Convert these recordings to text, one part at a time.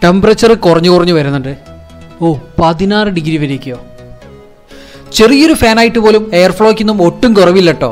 temperature കുറഞ്ഞു കുറഞ്ഞു വരുന്നുണ്ട് ഓ പതിനാറ് ഡിഗ്രി വരെയൊക്കെയോ ചെറിയൊരു ഫാനായിട്ട് പോലും എയർ ഫ്ലോയ്ക്കൊന്നും ഒട്ടും കുറവില്ല കേട്ടോ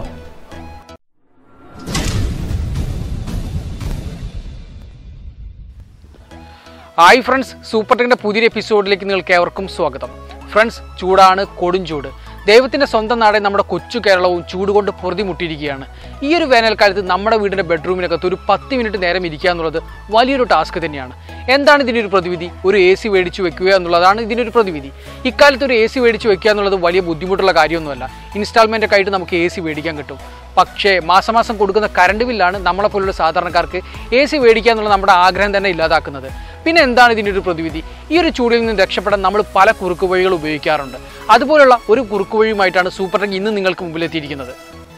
ഹായ് ഫ്രണ്ട്സ് സൂപ്പർ ടെക്കിൻ്റെ പുതിയൊരു എപ്പിസോഡിലേക്ക് നിങ്ങൾക്ക് ഏവർക്കും സ്വാഗതം ഫ്രണ്ട്സ് ചൂടാണ് കൊടും ചൂട് ദൈവത്തിൻ്റെ സ്വന്തം നാടെ നമ്മുടെ കൊച്ചു കേരളവും ചൂട് കൊണ്ട് പൊറുതിമുട്ടിയിരിക്കുകയാണ് ഈ ഒരു വേനൽക്കാലത്ത് നമ്മുടെ വീടിൻ്റെ ബെഡ്റൂമിനകത്ത് ഒരു പത്ത് മിനിറ്റ് നേരം ഇരിക്കുക എന്നുള്ളത് വലിയൊരു ടാസ്ക് തന്നെയാണ് എന്താണ് ഇതിനൊരു പ്രതിവിധി ഒരു എ സി മേടിച്ച് വെക്കുക എന്നുള്ളതാണ് ഇതിനൊരു പ്രതിവിധി ഇക്കാലത്ത് ഒരു എ സി മേടിച്ച് വെക്കുക എന്നുള്ളത് വലിയ ബുദ്ധിമുട്ടുള്ള കാര്യമൊന്നുമല്ല ഇൻസ്റ്റാൾമെൻ്റ് ഒക്കെ ആയിട്ട് നമുക്ക് എ സി മേടിക്കാൻ കിട്ടും പക്ഷേ മാസം മാസം കൊടുക്കുന്ന കറണ്ട് ബില്ലാണ് നമ്മളെപ്പോലുള്ള സാധാരണക്കാർക്ക് എ സി മേടിക്കുക എന്നുള്ള നമ്മുടെ ആഗ്രഹം തന്നെ ഇല്ലാതാക്കുന്നത് പിന്നെ എന്താണ് ഇതിൻ്റെ ഒരു പ്രതിവിധി ഈ ഒരു ചൂടിൽ നിന്ന് രക്ഷപ്പെടാൻ നമ്മൾ പല കുറുക്ക് വഴികൾ ഉപയോഗിക്കാറുണ്ട് അതുപോലുള്ള ഒരു കുറുക്ക് വഴിയുമായിട്ടാണ് സൂപ്പർ ടെക് ഇന്ന് നിങ്ങൾക്ക് മുമ്പിലെത്തിയിരിക്കുന്നത്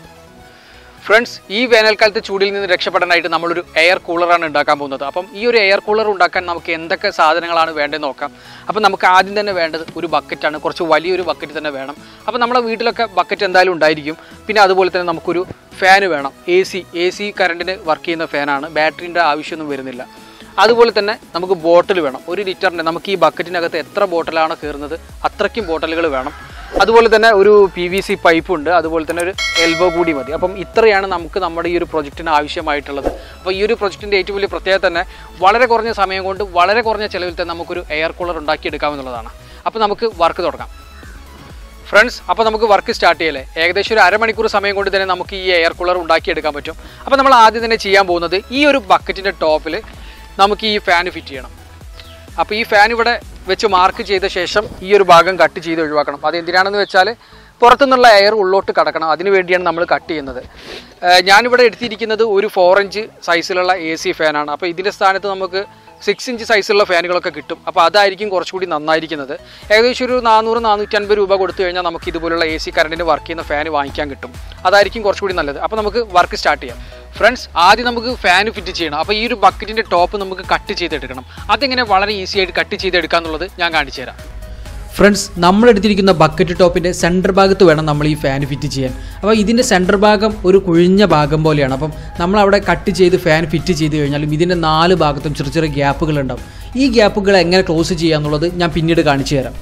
ഫ്രണ്ട്സ് ഈ വേനൽക്കാലത്ത് ചൂടിൽ നിന്ന് രക്ഷപ്പെടാനായിട്ട് നമ്മളൊരു എയർ കൂളറാണ് ഉണ്ടാക്കാൻ പോകുന്നത് അപ്പം ഈ ഒരു എയർ കൂളർ ഉണ്ടാക്കാൻ നമുക്ക് എന്തൊക്കെ സാധനങ്ങളാണ് വേണ്ടതെന്ന് നോക്കാം അപ്പം നമുക്ക് ആദ്യം തന്നെ വേണ്ടത് ഒരു ബക്കറ്റാണ് കുറച്ച് വലിയൊരു ബക്കറ്റ് തന്നെ വേണം അപ്പം നമ്മുടെ വീട്ടിലൊക്കെ ബക്കറ്റ് എന്തായാലും ഉണ്ടായിരിക്കും പിന്നെ അതുപോലെ തന്നെ നമുക്കൊരു ഫാന് വേണം എ സി എ സി കറണ്ടിന് വർക്ക് ചെയ്യുന്ന ഫാനാണ് ബാറ്ററിൻ്റെ ആവശ്യമൊന്നും വരുന്നില്ല അതുപോലെ തന്നെ നമുക്ക് ബോട്ടിൽ വേണം ഒരു ലിറ്ററിൻ്റെ നമുക്ക് ഈ ബക്കറ്റിനകത്ത് എത്ര ബോട്ടിലാണ് കയറുന്നത് അത്രയ്ക്കും ബോട്ടലുകൾ വേണം അതുപോലെ തന്നെ ഒരു പി വി സി പൈപ്പ് ഉണ്ട് അതുപോലെ തന്നെ ഒരു എൽബോ കൂടി മതി അപ്പം ഇത്രയാണ് നമുക്ക് നമ്മുടെ ഈ ഒരു പ്രൊജക്റ്റിന് ആവശ്യമായിട്ടുള്ളത് അപ്പോൾ ഈ ഒരു പ്രൊജക്റ്റിൻ്റെ ഏറ്റവും വലിയ പ്രത്യേകത തന്നെ വളരെ കുറഞ്ഞ സമയം കൊണ്ട് വളരെ കുറഞ്ഞ ചിലവിൽ തന്നെ നമുക്കൊരു എയർ കൂളർ ഉണ്ടാക്കിയെടുക്കാമെന്നുള്ളതാണ് അപ്പോൾ നമുക്ക് വർക്ക് തുടങ്ങാം ഫ്രണ്ട്സ് അപ്പോൾ നമുക്ക് വർക്ക് സ്റ്റാർട്ട് ചെയ്യല്ലേ ഏകദേശം ഒരു അരമണിക്കൂർ സമയം കൊണ്ട് തന്നെ നമുക്ക് ഈ എയർ കൂളർ ഉണ്ടാക്കിയെടുക്കാൻ പറ്റും അപ്പോൾ നമ്മൾ ആദ്യം തന്നെ ചെയ്യാൻ പോകുന്നത് ഈ ഒരു ബക്കറ്റിൻ്റെ ടോപ്പിൽ നമുക്ക് ഈ ഫാൻ ഫിറ്റ് ചെയ്യണം അപ്പോൾ ഈ ഫാൻ ഇവിടെ വെച്ച് മാർക്ക് ചെയ്ത ശേഷം ഈ ഒരു ഭാഗം കട്ട് ചെയ്ത് ഒഴിവാക്കണം അത് എന്തിനാണെന്ന് വെച്ചാൽ പുറത്തുനിന്നുള്ള എയർ ഉള്ളോട്ട് കടക്കണം അതിന് വേണ്ടിയാണ് നമ്മൾ കട്ട് ചെയ്യുന്നത് ഏഹ് ഞാനിവിടെ എടുത്തിരിക്കുന്നത് ഒരു ഫോർ ഇഞ്ച് സൈസിലുള്ള എ സി ഫാനാണ് അപ്പോൾ ഇതിൻ്റെ സ്ഥാനത്ത് നമുക്ക് സിക്സ് ഇഞ്ച് സൈസുള്ള ഫാനുകളൊക്കെ കിട്ടും അപ്പോൾ അതായിരിക്കും കുറച്ചുകൂടി നന്നായിരിക്കുന്നത് ഏകദേശം ഒരു നാനൂറ് നാനൂറ്റൻപത് രൂപ കൊടുത്തു കഴിഞ്ഞാൽ നമുക്ക് ഇതുപോലുള്ള എ സി കറണ്ടിന് വർക്ക് ചെയ്യുന്ന ഫാൻ വാങ്ങിക്കാൻ കിട്ടും അതായിരിക്കും കുറച്ചുകൂടി നല്ലത് അപ്പോൾ നമുക്ക് വർക്ക് സ്റ്റാർട്ട് ചെയ്യാം ഫ്രണ്ട്സ് ആദ്യം നമുക്ക് ഫാൻ ഫിറ്റ് ചെയ്യണം അപ്പോൾ ഈ ഒരു ബക്കറ്റിൻ്റെ ടോപ്പ് നമുക്ക് കട്ട് ചെയ്തെടുക്കണം അതെങ്ങനെ വളരെ ഈസി ആയിട്ട് കട്ട് ചെയ്തെടുക്കുക എന്നുള്ളത് ഞാൻ കാണിച്ചു തരാം ഫ്രണ്ട്സ് നമ്മൾ എടുത്തിരിക്കുന്ന ബക്കറ്റ് ടോപ്പിൻ്റെ സെൻറ്റർ ഭാഗത്ത് വേണം നമ്മൾ ഈ ഫാൻ ഫിറ്റ് ചെയ്യാൻ അപ്പോൾ ഇതിൻ്റെ സെൻറ്റർ ഭാഗം ഒരു കുഴിഞ്ഞ ഭാഗം പോലെയാണ് അപ്പം നമ്മൾ അവിടെ കട്ട് ചെയ്ത് ഫാൻ ഫിറ്റ് ചെയ്ത് കഴിഞ്ഞാലും ഇതിൻ്റെ നാല് ഭാഗത്തും ചെറിയ ചെറിയ ഗ്യാപ്പുകൾ ഉണ്ടാവും ഈ ഗ്യാപ്പുകൾ എങ്ങനെ ക്ലോസ് ചെയ്യുക എന്നുള്ളത് ഞാൻ പിന്നീട് കാണിച്ചു തരാം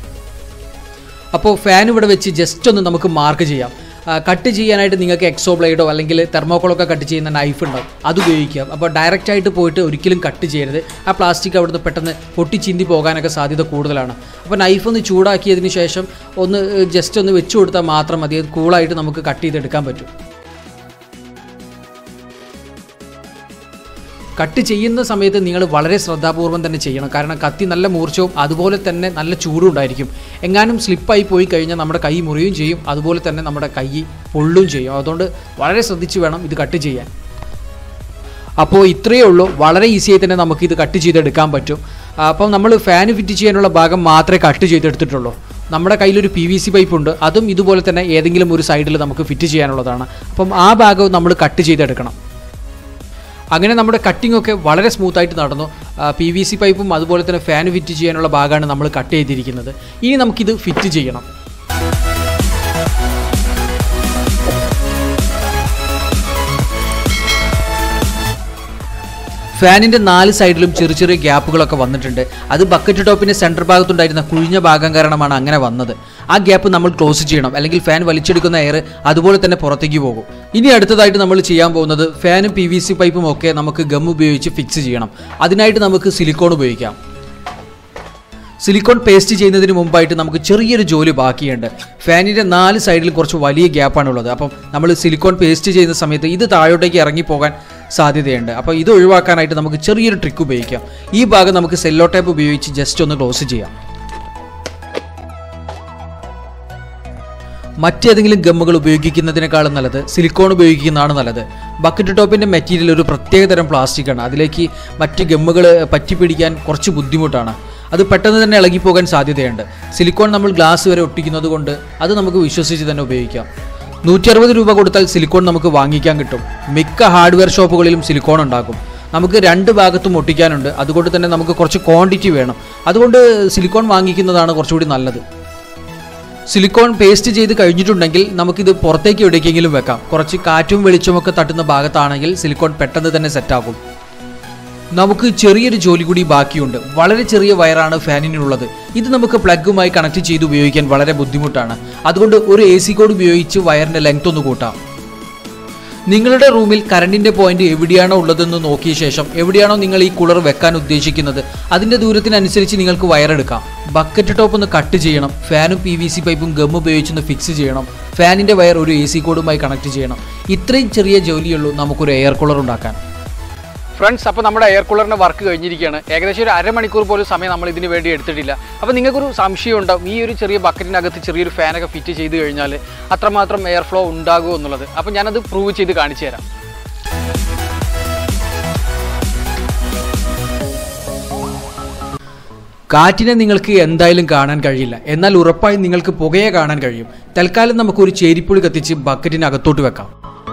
അപ്പോൾ ഫാൻ ഇവിടെ വെച്ച് ജസ്റ്റ് ഒന്ന് നമുക്ക് മാർക്ക് ചെയ്യാം ആ, കട്ട് ചെയ്യാനായിട്ട് നിങ്ങൾക്ക് എക്സോ ബ്ലേഡോ അല്ലെങ്കിൽ തെർമോക്കോളൊക്കെ കട്ട് ചെയ്യുന്ന നൈഫ് ഉണ്ടാവും അത് ഉപയോഗിക്കാം അപ്പോൾ ഡയറക്റ്റ് ആയിട്ട് പോയിട്ട് ഒരിക്കലും കട്ട് ചെയ്യരുത് ആ പ്ലാസ്റ്റിക് അവിടുന്ന് പെട്ടെന്ന് പൊട്ടിച്ചിന്തി പോകാനൊക്കെ സാധ്യത കൂടുതലാണ് അപ്പോൾ നൈഫ് ഒന്ന് ചൂടാക്കിയതിന് ശേഷം ഒന്ന് ജസ്റ്റ് ഒന്ന് വെച്ച് കൊടുത്താൽ മാത്രം മതി അത് കൂളായിട്ട് നമുക്ക് കട്ട് ചെയ്തെടുക്കാൻ പറ്റും കട്ട് ചെയ്യുന്ന സമയത്ത് നിങ്ങൾ വളരെ ശ്രദ്ധാപൂർവം തന്നെ ചെയ്യണം കാരണം കത്തി നല്ല മൂർച്ചവും അതുപോലെ തന്നെ നല്ല ചൂടും ഉണ്ടായിരിക്കും എങ്ങാനും സ്ലിപ്പായി പോയി കഴിഞ്ഞാൽ നമ്മുടെ കൈ മുറിയുകയും ചെയ്യും അതുപോലെ തന്നെ നമ്മുടെ കൈ പൊള്ളുകയും ചെയ്യും അതുകൊണ്ട് വളരെ ശ്രദ്ധിച്ച് വേണം ഇത് കട്ട് ചെയ്യാൻ അപ്പോൾ ഇത്രയേ ഉള്ളൂ വളരെ ഈസിയായി തന്നെ നമുക്ക് ഇത് കട്ട് ചെയ്തെടുക്കാൻ പറ്റും ആ, അപ്പം നമ്മൾ ഫാൻ ഫിറ്റ് ചെയ്യാനുള്ള ഭാഗം മാത്രമേ കട്ട് ചെയ്തെടുത്തിട്ടുള്ളൂ നമ്മുടെ കയ്യിലൊരു പി വി സി പൈപ്പ് ഉണ്ട് അതും ഇതുപോലെ തന്നെ ഏതെങ്കിലും ഒരു സൈഡിൽ നമുക്ക് ഫിറ്റ് ചെയ്യാനുള്ളതാണ് അപ്പം ആ ഭാഗവും നമ്മൾ കട്ട് ചെയ്തെടുക്കണം അങ്ങനെ നമ്മുടെ കട്ടിംഗ് ഒക്കെ വളരെ സ്മൂത്തായിട്ട് നടന്നു പി വി സി പൈപ്പും അതുപോലെ തന്നെ ഫാൻ ഫിറ്റ് ചെയ്യാനുള്ള ഭാഗമാണ് നമ്മൾ കട്ട് ചെയ്തിരിക്കുന്നത് ഇനി നമുക്കിത് ഫിറ്റ് ചെയ്യണം ഫാനിൻ്റെ നാല് സൈഡിലും ചെറിയ ചെറിയ ഗ്യാപ്പുകളൊക്കെ വന്നിട്ടുണ്ട് അത് ബക്കറ്റ് ടോപ്പിൻ്റെ സെൻറ്റർ ഭാഗത്തുണ്ടായിരുന്ന കുഴിഞ്ഞ ഭാഗം കാരണമാണ് അങ്ങനെ വന്നത് ആ ഗ്യാപ്പ് നമ്മൾ ക്ലോസ് ചെയ്യണം അല്ലെങ്കിൽ ഫാൻ വലിച്ചെടുക്കുന്ന എയർ അതുപോലെ തന്നെ പുറത്തേക്ക് പോകും ഇനി അടുത്തതായിട്ട് നമ്മൾ ചെയ്യാൻ പോകുന്നത് ഫാനും പി വി സി പൈപ്പും ഒക്കെ നമുക്ക് ഗം ഉപയോഗിച്ച് ഫിക്സ് ചെയ്യണം അതിനായിട്ട് നമുക്ക് സിലിക്കോൺ ഉപയോഗിക്കാം സിലിക്കോൺ പേസ്റ്റ് ചെയ്യുന്നതിന് മുമ്പായിട്ട് നമുക്ക് ചെറിയൊരു ജോലി ബാക്കിയുണ്ട് ഫാനിൻ്റെ നാല് സൈഡിൽ കുറച്ച് വലിയ ഗ്യാപ്പാണുള്ളത് അപ്പം നമ്മൾ സിലിക്കോൺ പേസ്റ്റ് ചെയ്യുന്ന സമയത്ത് ഇത് താഴോട്ടേക്ക് ഇറങ്ങിപ്പോകാൻ സാധ്യതയുണ്ട് അപ്പോൾ ഇത് ഒഴിവാക്കാനായിട്ട് നമുക്ക് ചെറിയൊരു ട്രിക്ക് ഉപയോഗിക്കാം ഈ ഭാഗം നമുക്ക് സെല്ലോ ടേപ്പ് ഉപയോഗിച്ച് ജസ്റ്റ് ഒന്ന് ക്ലോസ് ചെയ്യാം മറ്റേതെങ്കിലും ഗമ്മുകൾ ഉപയോഗിക്കുന്നതിനേക്കാളും നല്ലത് സിലിക്കോൺ ഉപയോഗിക്കുന്നതാണ് നല്ലത് ബക്കറ്റ് ടോപ്പിൻ്റെ മെറ്റീരിയൽ ഒരു പ്രത്യേകതരം പ്ലാസ്റ്റിക്കാണ് അതിലേക്ക് മറ്റ് ഗമ്മുകൾ പറ്റിപ്പിടിക്കാൻ കുറച്ച് ബുദ്ധിമുട്ടാണ് അത് പെട്ടെന്ന് തന്നെ ഇളകിപ്പോകാൻ സാധ്യതയുണ്ട് സിലിക്കോൺ നമ്മൾ ഗ്ലാസ് വരെ ഒട്ടിക്കുന്നത് കൊണ്ട് അത് നമുക്ക് വിശ്വസിച്ച് തന്നെ ഉപയോഗിക്കാം നൂറ്റി അറുപത് രൂപ കൊടുത്താൽ സിലിക്കോൺ നമുക്ക് വാങ്ങിക്കാൻ കിട്ടും മിക്ക ഹാർഡ്വെയർ ഷോപ്പുകളിലും സിലിക്കോൺ ഉണ്ടാക്കും നമുക്ക് രണ്ട് ഭാഗത്തും ഒട്ടിക്കാനുണ്ട് അതുകൊണ്ട് തന്നെ നമുക്ക് കുറച്ച് ക്വാണ്ടിറ്റി വേണം അതുകൊണ്ട് സിലിക്കോൺ വാങ്ങിക്കുന്നതാണ് കുറച്ചുകൂടി നല്ലത് സിലിക്കോൺ പേസ്റ്റ് ചെയ്ത് കഴിഞ്ഞിട്ടുണ്ടെങ്കിൽ നമുക്കിത് പുറത്തേക്ക് എവിടേക്കെങ്കിലും വെക്കാം കുറച്ച് കാറ്റും വെളിച്ചമൊക്കെ തട്ടുന്ന ഭാഗത്താണെങ്കിൽ സിലിക്കോൺ പെട്ടെന്ന് തന്നെ സെറ്റാകും നമുക്ക് ചെറിയൊരു ജോലി കൂടി ബാക്കിയുണ്ട് വളരെ ചെറിയ വയറാണ് ഫാനിനുള്ളത് ഇത് നമുക്ക് പ്ലഗുമായി കണക്ട് ചെയ്ത് ഉപയോഗിക്കാൻ വളരെ ബുദ്ധിമുട്ടാണ് അതുകൊണ്ട് ഒരു എ സി കോഡ് ഉപയോഗിച്ച് വയറിന്റെ ലെങ്ത് ഒന്ന് കൂട്ടാം നിങ്ങളുടെ റൂമിൽ കറണ്ടിന്റെ പോയിന്റ് എവിടെയാണോ ഉള്ളതെന്ന് നോക്കിയ ശേഷം എവിടെയാണോ നിങ്ങൾ ഈ കൂളർ വെക്കാൻ ഉദ്ദേശിക്കുന്നത് അതിന്റെ ദൂരത്തിനനുസരിച്ച് നിങ്ങൾക്ക് വയറെടുക്കാം ബക്കറ്റ് ടോപ്പ് ഒന്ന് കട്ട് ചെയ്യണം ഫാനും പി വി സി പൈപ്പും ഗം ഉപയോഗിച്ചൊന്ന് ഫിക്സ് ചെയ്യണം ഫാനിന്റെ വയർ ഒരു എ സി കോഡുമായി കണക്ട് ചെയ്യണം ഇത്രയും ചെറിയ ജോലിയുള്ളൂ നമുക്കൊരു എയർ കൂളർ ഉണ്ടാക്കാൻ ഫ്രണ്ട്സ് അപ്പോൾ നമ്മുടെ എയർ കൂളറിൻ്റെ വർക്ക് കഴിഞ്ഞിരിക്കുകയാണ് ഏകദേശം ഒരു അരമണിക്കൂർ പോലും സമയം നമ്മൾ ഇതിന് വേണ്ടി എടുത്തിട്ടില്ല അപ്പോൾ നിങ്ങൾക്കൊരു സംശയം ഉണ്ടാവും ഈ ഒരു ചെറിയ ബക്കറ്റിനകത്ത് ചെറിയൊരു ഫാനൊക്കെ ഫിറ്റ് ചെയ്ത് കഴിഞ്ഞാൽ അത്രമാത്രം എയർ ഫ്ലോ ഉണ്ടാകുമോ എന്നുള്ളത് അപ്പോൾ ഞാനത് പ്രൂവ് ചെയ്ത് കാണിച്ചു തരാം കാറ്റിനെ നിങ്ങൾക്ക് എന്തായാലും കാണാൻ കഴിയില്ല എന്നാൽ ഉറപ്പായും നിങ്ങൾക്ക് പുകയെ കാണാൻ കഴിയും തൽക്കാലം നമുക്കൊരു ചേരിപ്പുളി കത്തിച്ച് ബക്കറ്റിനകത്തോട്ട് വെക്കാം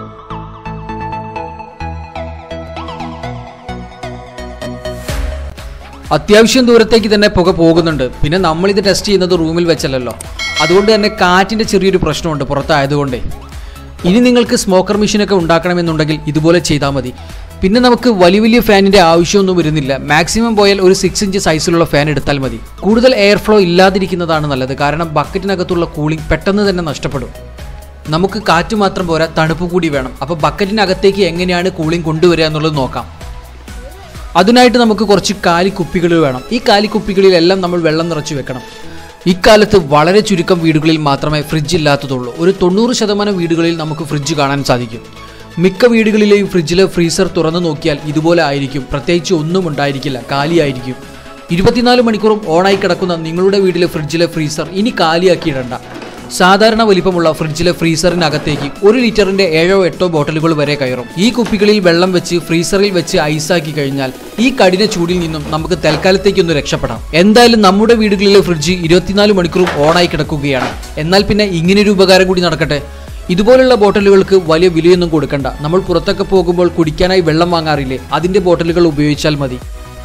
അത്യാവശ്യം ദൂരത്തേക്ക് തന്നെ പുക പോകുന്നുണ്ട് പിന്നെ നമ്മളിത് ടെസ്റ്റ് ചെയ്യുന്നത് റൂമിൽ വെച്ചല്ലല്ലോ അതുകൊണ്ട് തന്നെ കാറ്റിൻ്റെ ചെറിയൊരു പ്രശ്നമുണ്ട് പുറത്തായതുകൊണ്ടേ ഇനി നിങ്ങൾക്ക് സ്മോക്കർ മെഷീനൊക്കെ ഉണ്ടാക്കണമെന്നുണ്ടെങ്കിൽ ഇതുപോലെ ചെയ്താൽ മതി പിന്നെ നമുക്ക് വലിയ വലിയ ഫാനിൻ്റെ ആവശ്യമൊന്നും വരുന്നില്ല മാക്സിമം പോയാൽ ഒരു സിക്സ് ഇഞ്ച് സൈസിലുള്ള ഫാൻ എടുത്താൽ മതി കൂടുതൽ എയർ ഫ്ലോ ഇല്ലാതിരിക്കുന്നതാണ് നല്ലത് കാരണം ബക്കറ്റിനകത്തുള്ള കൂളിംഗ് പെട്ടെന്ന് തന്നെ നഷ്ടപ്പെടും നമുക്ക് കാറ്റ് മാത്രം പോരാ തണുപ്പ് കൂടി വേണം അപ്പോൾ ബക്കറ്റിനകത്തേക്ക് എങ്ങനെയാണ് കൂളിംഗ് കൊണ്ടുവരിക എന്നുള്ളത് നോക്കാം അതിനായിട്ട് നമുക്ക് കുറച്ച് കാലിക്കുപ്പികൾ വേണം ഈ കാലിക്കുപ്പികളിലെല്ലാം നമ്മൾ വെള്ളം നിറച്ച് വെക്കണം ഇക്കാലത്ത് വളരെ ചുരുക്കം വീടുകളിൽ മാത്രമേ ഫ്രിഡ്ജ് ഇല്ലാത്തതുള്ളൂ ഒരു തൊണ്ണൂറ് ശതമാനം വീടുകളിൽ നമുക്ക് ഫ്രിഡ്ജ് കാണാൻ സാധിക്കും മിക്ക വീടുകളിലെയും ഫ്രിഡ്ജിലെ ഫ്രീസർ തുറന്നു നോക്കിയാൽ ഇതുപോലെ ആയിരിക്കും പ്രത്യേകിച്ച് ഒന്നും ഉണ്ടായിരിക്കില്ല കാലിയായിരിക്കും ഇരുപത്തിനാല് മണിക്കൂറും ഓണായി കിടക്കുന്ന നിങ്ങളുടെ വീട്ടിലെ ഫ്രിഡ്ജിലെ ഫ്രീസർ ഇനി കാലിയാക്കിയിടണ്ട സാധാരണ വലിപ്പമുള്ള ഫ്രിഡ്ജിലെ ഫ്രീസറിനകത്തേക്ക് ഒരു ലിറ്ററിന്റെ ഏഴോ എട്ടോ ബോട്ടലുകൾ വരെ കയറും ഈ കുപ്പികളിൽ വെള്ളം വെച്ച് ഫ്രീസറിൽ വെച്ച് ഐസാക്കി കഴിഞ്ഞാൽ ഈ കഠിന ചൂടിൽ നിന്നും നമുക്ക് തൽക്കാലത്തേക്കൊന്ന് രക്ഷപ്പെടാം എന്തായാലും നമ്മുടെ വീടുകളിലെ ഫ്രിഡ്ജ് ഇരുപത്തിനാല് മണിക്കൂറും ഓണായി കിടക്കുകയാണ് എന്നാൽ പിന്നെ ഇങ്ങനൊരു ഉപകാരം കൂടി നടക്കട്ടെ ഇതുപോലുള്ള ബോട്ടലുകൾക്ക് വലിയ വിലയൊന്നും കൊടുക്കണ്ട നമ്മൾ പുറത്തൊക്കെ പോകുമ്പോൾ കുടിക്കാനായി വെള്ളം വാങ്ങാറില്ലേ അതിന്റെ ബോട്ടലുകൾ ഉപയോഗിച്ചാൽ മതി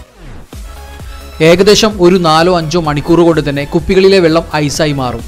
ഏകദേശം ഒരു നാലോ അഞ്ചോ മണിക്കൂർ കൊണ്ട് തന്നെ കുപ്പികളിലെ വെള്ളം ഐസായി മാറും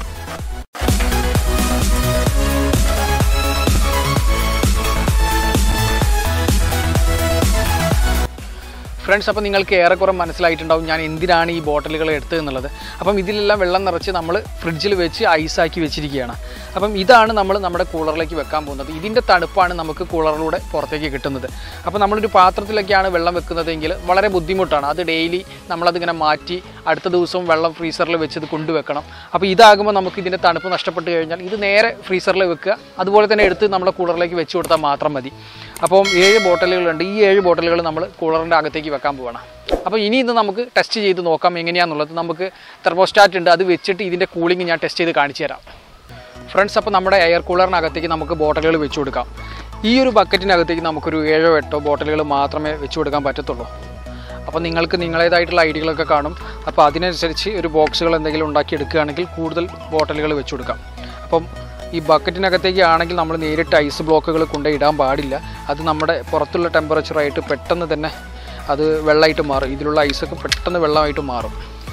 ഫ്രണ്ട്സ് അപ്പോൾ നിങ്ങൾക്ക് ഏറെക്കുറെ മനസ്സിലായിട്ടുണ്ടാവും ഞാൻ എന്തിനാണ് ഈ ബോട്ടലുകൾ എടുത്തത് എന്നുള്ളത് അപ്പം ഇതിലെല്ലാം വെള്ളം നിറച്ച് നമ്മൾ ഫ്രിഡ്ജിൽ വെച്ച് ഐസാക്കി വെച്ചിരിക്കുകയാണ് അപ്പം ഇതാണ് നമ്മൾ നമ്മുടെ കൂളറിലേക്ക് വെക്കാൻ പോകുന്നത് ഇതിൻ്റെ തണുപ്പാണ് നമുക്ക് കൂളറിലൂടെ പുറത്തേക്ക് കിട്ടുന്നത് അപ്പോൾ നമ്മളൊരു പാത്രത്തിലൊക്കെയാണ് വെള്ളം വെക്കുന്നതെങ്കിൽ വളരെ ബുദ്ധിമുട്ടാണ് അത് ഡെയിലി നമ്മളതിങ്ങനെ മാറ്റി അടുത്ത ദിവസവും വെള്ളം ഫ്രീസറിൽ വെച്ച് ഇത് കൊണ്ടുവെക്കണം അപ്പോൾ ഇതാകുമ്പോൾ നമുക്ക് ഇതിൻ്റെ തണുപ്പ് നഷ്ടപ്പെട്ട് കഴിഞ്ഞാൽ ഇത് നേരെ ഫ്രീസറിൽ വെക്കുക അതുപോലെ തന്നെ എടുത്ത് നമ്മുടെ കൂളറിലേക്ക് വെച്ച് കൊടുത്താൽ മാത്രം മതി അപ്പം ഏഴ് ബോട്ടലുകളുണ്ട് ഈ ഏഴ് ബോട്ടലുകൾ നമ്മൾ കൂളറിൻ്റെ അകത്തേക്ക് വെക്കാൻ പോവാണ് അപ്പോൾ ഇനി ഇത് നമുക്ക് ടെസ്റ്റ് ചെയ്ത് നോക്കാം എങ്ങനെയാണെന്നുള്ളത് നമുക്ക് തെർമോസ്റ്റാറ്റ് ഉണ്ട് അത് വെച്ചിട്ട് ഇതിൻ്റെ കൂളിംഗ് ഞാൻ ടെസ്റ്റ് ചെയ്ത് കാണിച്ചു തരാം ഫ്രണ്ട്സ് അപ്പോൾ നമ്മുടെ എയർ കൂളറിനകത്തേക്ക് നമുക്ക് ബോട്ടലുകൾ വെച്ച് കൊടുക്കാം ഈ ഒരു ബക്കറ്റിനകത്തേക്ക് നമുക്കൊരു ഏഴോ എട്ടോ ബോട്ടലുകൾ മാത്രമേ വെച്ച് കൊടുക്കാൻ പറ്റത്തുള്ളൂ അപ്പോൾ നിങ്ങൾക്ക് നിങ്ങളേതായിട്ടുള്ള ഐഡിയകളൊക്കെ കാണും അപ്പോൾ അതിനനുസരിച്ച് ഒരു ബോക്സുകൾ എന്തെങ്കിലും ഉണ്ടാക്കി എടുക്കുകയാണെങ്കിൽ കൂടുതൽ ബോട്ടലുകൾ വെച്ച് കൊടുക്കാം അപ്പം ഈ ബക്കറ്റിനകത്തേക്ക് ആണെങ്കിൽ നമ്മൾ നേരിട്ട് ഐസ് ബ്ലോക്കുകൾ കൊണ്ടുപോയി ഇടാൻ പാടില്ല അത് നമ്മുടെ പുറത്തുള്ള ടെമ്പറേച്ചറായിട്ട് പെട്ടെന്ന് തന്നെ അത് വെള്ളമായിട്ട് മാറും ഇതിലുള്ള ഐസൊക്കെ പെട്ടെന്ന് വെള്ളമായിട്ട് മാറും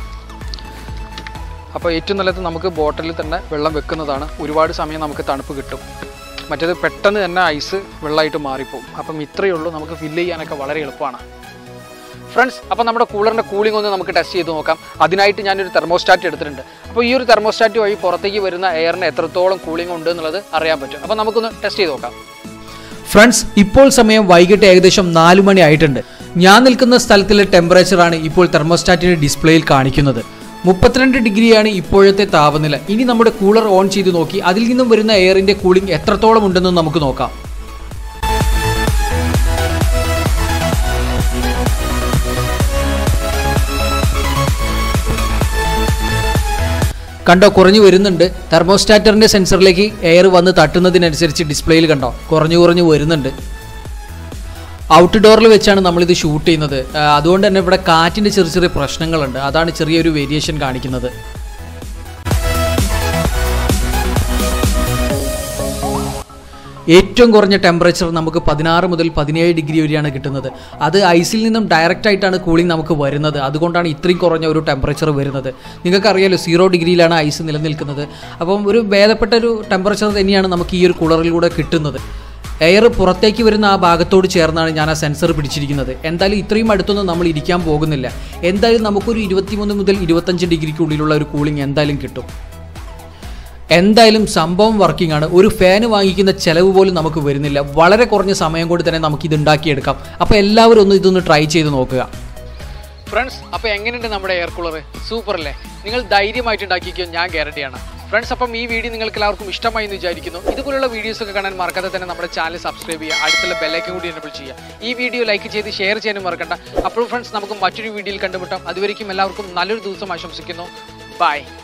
അപ്പോൾ ഏറ്റവും നല്ലത് നമുക്ക് ബോട്ടിലിൽ തന്നെ വെള്ളം വെക്കുന്നതാണ് ഒരുപാട് സമയം നമുക്ക് തണുപ്പ് കിട്ടും മറ്റേത് പെട്ടെന്ന് തന്നെ ഐസ് വെള്ളമായിട്ട് മാറിപ്പോവും അപ്പം ഇത്രയേ ഉള്ളൂ നമുക്ക് ഫില്ല് ചെയ്യാനൊക്കെ വളരെ എളുപ്പമാണ് ഫ്രണ്ട്സ് അപ്പോൾ നമ്മുടെ കൂളറിൻ്റെ കൂളിംഗ് ഒന്ന് നമുക്ക് ടെസ്റ്റ് ചെയ്ത് നോക്കാം അതിനായിട്ട് ഞാനൊരു തെർമോസ്റ്റാറ്റ് എടുത്തിട്ടുണ്ട് അപ്പോൾ ഈ ഒരു തെർമോസ്റ്റാറ്റ് വഴി പുറത്തേക്ക് വരുന്ന എയറിന് എത്രത്തോളം കൂളിംഗ് ഉണ്ട് എന്നുള്ളത് അറിയാൻ പറ്റും അപ്പോൾ നമുക്കൊന്ന് ടെസ്റ്റ് ചെയ്ത് നോക്കാം ഫ്രണ്ട്സ് ഇപ്പോൾ സമയം വൈകിട്ട് ഏകദേശം നാല് മണി ആയിട്ടുണ്ട് ഞാൻ നിൽക്കുന്ന സ്ഥലത്തിലെ ടെമ്പറേച്ചറാണ് ഇപ്പോൾ തെർമോസ്റ്റാറ്റിന്റെ ഡിസ്പ്ലേയിൽ കാണിക്കുന്നത് മുപ്പത്തിരണ്ട് ഡിഗ്രിയാണ് ഇപ്പോഴത്തെ താപനില ഇനി നമ്മുടെ കൂളർ ഓൺ ചെയ്ത് നോക്കി അതിൽ നിന്നും വരുന്ന എയറിന്റെ കൂളിംഗ് എത്രത്തോളം ഉണ്ടെന്ന് നമുക്ക് നോക്കാം കണ്ടോ കുറഞ്ഞു വരുന്നുണ്ട് തെർമോസ്റ്റാറ്ററിന്റെ സെൻസറിലേക്ക് എയർ വന്ന് തട്ടുന്നതിനനുസരിച്ച് ഡിസ്പ്ലേയിൽ കണ്ടോ കുറഞ്ഞു കുറഞ്ഞു വരുന്നുണ്ട് ഔട്ട്ഡോറിൽ വെച്ചാണ് നമ്മളിത് ഷൂട്ട് ചെയ്യുന്നത് ആ, അതുകൊണ്ട് തന്നെ ഇവിടെ കാറ്റിൻ്റെ ചെറിയ ചെറിയ പ്രശ്നങ്ങളുണ്ട് അതാണ് ചെറിയൊരു വേരിയേഷൻ കാണിക്കുന്നത് ഏറ്റവും കുറഞ്ഞ ടെമ്പറേച്ചർ നമുക്ക് പതിനാറ് മുതൽ പതിനേഴ് ഡിഗ്രി വരെയാണ് കിട്ടുന്നത് അത് ഐസിൽ നിന്നും ഡയറക്റ്റ് ആയിട്ടാണ് കൂളിംഗ് നമുക്ക് വരുന്നത് അതുകൊണ്ടാണ് ഇത്രയും കുറഞ്ഞ ഒരു ടെമ്പറേച്ചർ വരുന്നത് നിങ്ങൾക്കറിയാലോ സീറോ ഡിഗ്രിയിലാണ് ഐസ് നിലനിൽക്കുന്നത് അപ്പം ഒരു ഭേദപ്പെട്ട ഒരു ടെമ്പറേച്ചർ തന്നെയാണ് നമുക്ക് ഈ ഒരു കൂളറിലൂടെ കിട്ടുന്നത് എയർ പുറത്തേക്ക് വരുന്ന ആ ഭാഗത്തോട് ചേർന്നാണ് ഞാൻ ആ സെൻസർ പിടിച്ചിരിക്കുന്നത് എന്തായാലും ഇത്രയും അടുത്തൊന്നും നമ്മൾ ഇരിക്കാൻ പോകുന്നില്ല എന്തായാലും നമുക്കൊരു ഇരുപത്തിമൂന്ന് മുതൽ ഇരുപത്തഞ്ച് ഡിഗ്രിക്കുള്ളിലുള്ള ഒരു കൂളിംഗ് എന്തായാലും കിട്ടും എന്തായാലും സംഭവം വർക്കിംഗ് ആണ് ഒരു ഫാന് വാങ്ങിക്കുന്ന ചിലവ് പോലും നമുക്ക് വരുന്നില്ല വളരെ കുറഞ്ഞ സമയം കൊണ്ട് തന്നെ നമുക്ക് ഇത് ഉണ്ടാക്കിയെടുക്കാം അപ്പോൾ എല്ലാവരും ഒന്ന് ഇതൊന്ന് ട്രൈ ചെയ്ത് നോക്കുക ഫ്രണ്ട്സ് അപ്പോൾ എങ്ങനെയുണ്ട് നമ്മുടെ എയർ കൂളർ സൂപ്പർ അല്ലേ നിങ്ങൾ ധൈര്യമായിട്ട് ഉണ്ടാക്കിക്കോ ഞാൻ ഗ്യാരണ്ടിയാണ് ഫ്രണ്ട്സ് അപ്പം ഈ വീഡിയോ നിങ്ങൾക്ക് എല്ലാവർക്കും ഇഷ്ടമായി എന്ന് വിചാരിക്കുന്നു ഇതുപോലുള്ള വീഡിയോസ് ഒക്കെ കാണാൻ മറക്കാതെ തന്നെ നമ്മുടെ ചാനൽ സബ്സ്ക്രൈബ് ചെയ്യുക അടുത്തുള്ള ബെല്ലൈക്കൻ കൂടി എനബിൾ ചെയ്യുക ഈ വീഡിയോ ലൈക്ക് ചെയ്ത് ഷെയർ ചെയ്യാനും മറക്കണ്ട അപ്പോൾ ഫ്രണ്ട്സ് നമുക്ക് മറ്റൊരു വീഡിയോയിൽ കണ്ടുമുട്ടാം അതുവരെയും എല്ലാവർക്കും നല്ലൊരു ദിവസം ആശംസിക്കുന്നു ബൈ